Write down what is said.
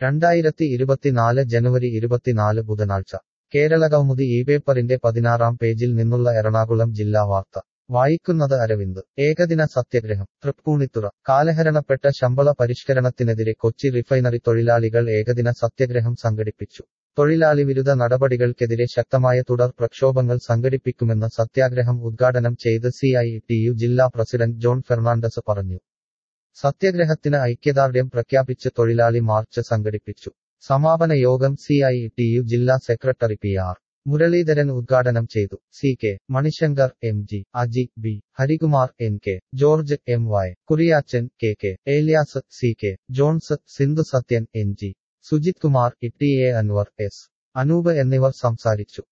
രണ്ടായിരത്തി ഇരുപത്തിനാല് ജനുവരി ഇരുപത്തിനാല് ബുധനാഴ്ച കേരളകൗമുദി ഈ പേപ്പറിന്റെ പതിനാറാം പേജിൽ നിന്നുള്ള എറണാകുളം ജില്ലാ വാർത്ത വായിക്കുന്നത് അരവിന്ദ് ഏകദിന സത്യഗ്രഹം തൃപ്പൂണിത്തുറ കാലഹരണപ്പെട്ട ശമ്പള പരിഷ്കരണത്തിനെതിരെ കൊച്ചി റിഫൈനറി തൊഴിലാളികൾ ഏകദിന സത്യഗ്രഹം സംഘടിപ്പിച്ചു തൊഴിലാളി വിരുദ്ധ നടപടികൾക്കെതിരെ ശക്തമായ തുടർ പ്രക്ഷോഭങ്ങൾ സംഘടിപ്പിക്കുമെന്ന് സത്യാഗ്രഹം ഉദ്ഘാടനം ചെയ്ത് സി ഐ ടി യു ജില്ലാ പ്രസിഡന്റ് ജോൺ ഫെർണാണ്ടസ് പറഞ്ഞു സത്യഗ്രഹത്തിന് ഐക്യദാർഢ്യം പ്രഖ്യാപിച്ച് തൊഴിലാളി മാർച്ച് സംഘടിപ്പിച്ചു സമാപന യോഗം സി ഐ ടി യു ജില്ലാ സെക്രട്ടറി പി ആർ മുരളീധരൻ ഉദ്ഘാടനം ചെയ്തു C K Manishankar M G Aji B Harikumar N K George M Y Kuriachan K K Elias C K Johns Sindhu Sathyan N G Sujith Kumar E T A Anwar S Anoop എന്നിവർ സംസാരിച്ചു